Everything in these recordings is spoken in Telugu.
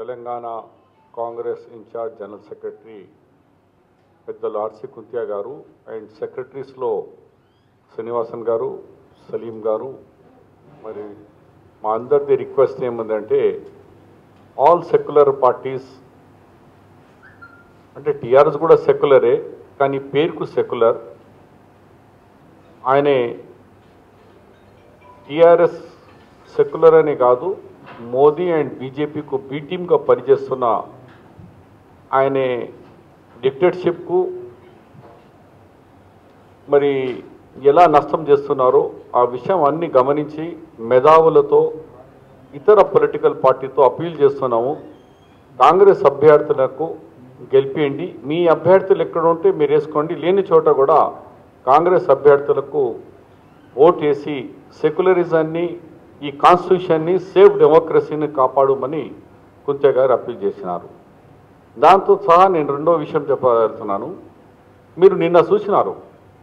Telangana Congress in-charge general secretary పెద్దలు ఆర్సి కుంతియా గారు అండ్ సెక్రటరీస్లో శ్రీనివాసన్ గారు సలీం గారు మరి మా అందరిది రిక్వెస్ట్ ఏముందంటే ఆల్ సెక్యులర్ పార్టీస్ అంటే టీఆర్ఎస్ కూడా సెక్యులరే కానీ పేరుకు సెక్యులర్ ఆయనే టీఆర్ఎస్ సెక్యులర్ అని కాదు మోదీ అండ్ బీజేపీకు బీ టీమ్గా పనిచేస్తున్న ఆయనే డిక్టేటర్షిప్కు మరి ఎలా నష్టం చేస్తున్నారో ఆ విషయం అన్ని గమనించి మెధావులతో ఇతర పొలిటికల్ పార్టీతో అప్పీల్ చేస్తున్నాము కాంగ్రెస్ అభ్యర్థులకు గెలిపియండి మీ అభ్యర్థులు ఎక్కడ ఉంటే మీరు వేసుకోండి లేని చోట కూడా కాంగ్రెస్ అభ్యర్థులకు ఓట్ వేసి సెక్యులరిజాన్ని ఈ కాన్స్టిట్యూషన్ని సేఫ్ డెమోక్రసీని కాపాడమని కుంతే గారు అప్పీల్ చేసినారు దాంతో సహా నేను రెండో విషయం చెప్పగలుగుతున్నాను మీరు నిన్న చూసినారు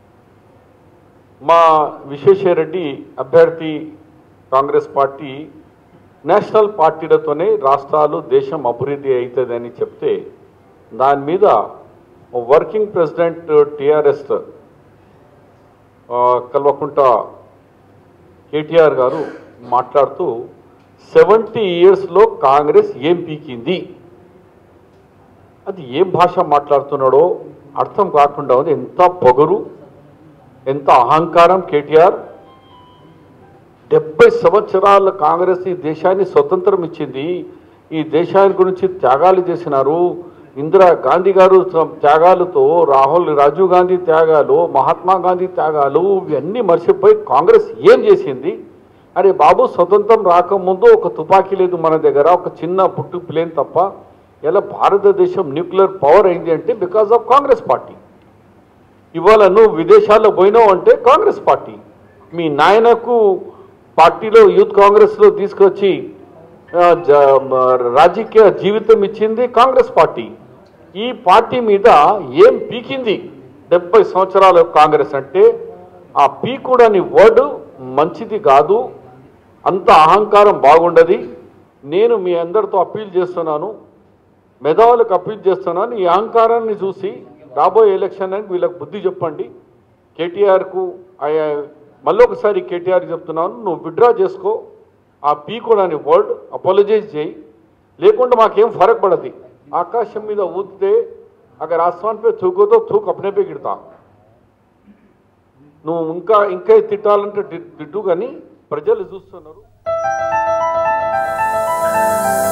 మా విశ్వేశ్వరరెడ్డి అభ్యర్థి కాంగ్రెస్ పార్టీ నేషనల్ పార్టీలతోనే రాష్ట్రాలు దేశం అభివృద్ధి అవుతుందని చెప్తే దాని మీద working president TRS Kalvakuntla KTR garu మాట్లాడుతూ సెవెంటీ ఇయర్స్లో కాంగ్రెస్ ఏం పీకింది అది ఏం భాష మాట్లాడుతున్నాడో అర్థం కాకుండా ఉంది ఎంత పొగరు ఎంత అహంకారం కేటీఆర్ డెబ్బై సంవత్సరాల కాంగ్రెస్ ఈ దేశాన్ని స్వతంత్రం ఇచ్చింది ఈ దేశాన్ని గురించి త్యాగాలు చేసినారు ఇందిరా గాంధీ గారు స- త్యాగాలతో రాహుల్ రాజీవ్ గాంధీ త్యాగాలు మహాత్మా గాంధీ త్యాగాలు ఇవన్నీ మర్చిపోయి కాంగ్రెస్ ఏం చేసింది అరే బాబు స్వతంత్రం రాకముందు ఒక తుపాకీ లేదు మన దగ్గర ఒక చిన్న పుట్టు ప్లేన్ తప్ప ఇలా భారతదేశం న్యూక్లియర్ పవర్ అయింది అంటే బికాజ్ ఆఫ్ కాంగ్రెస్ పార్టీ ఇవాళ నువ్వు విదేశాల్లో పోయినావు అంటే కాంగ్రెస్ పార్టీ మీ నాయనకు పార్టీలో యూత్ కాంగ్రెస్లో తీసుకొచ్చి ఆ, జ- మ- రాజకీయ జీవితం ఇచ్చింది కాంగ్రెస్ పార్టీ ఈ పార్టీ మీద ఏం పీకింది డెబ్బై సంవత్సరాల కాంగ్రెస్ అంటే ఆ పీకుడని వర్డ్ మంచిది కాదు అంత అహంకారం బాగుండదు నేను మీ అందరితో అప్పీల్ చేస్తున్నాను మెధావులకు అప్పీల్ చేస్తున్నాను ఈ అహంకారాన్ని చూసి రాబోయే ఎలక్షన్ అని వీళ్ళకి బుద్ధి చెప్పండి కేటీఆర్కు మళ్ళీ ఒకసారి కేటీఆర్ చెప్తున్నాను నువ్వు విడ్రా చేసుకో ఆ పీకోడని వర్డ్ అపాలజైజ్ చేయి లేకుండా మాకేం ఫరక్ పడది ఆకాశం మీద ఊదితే అక్కడ ఆస్మాన్ పే థూకోతో థూక్ అప్నే పే గిడతా నువ్వు ఇంకా ఇంకా తిట్టాలంటే తి- తిట్టు కానీ ప్రజలు చూస్తున్నారు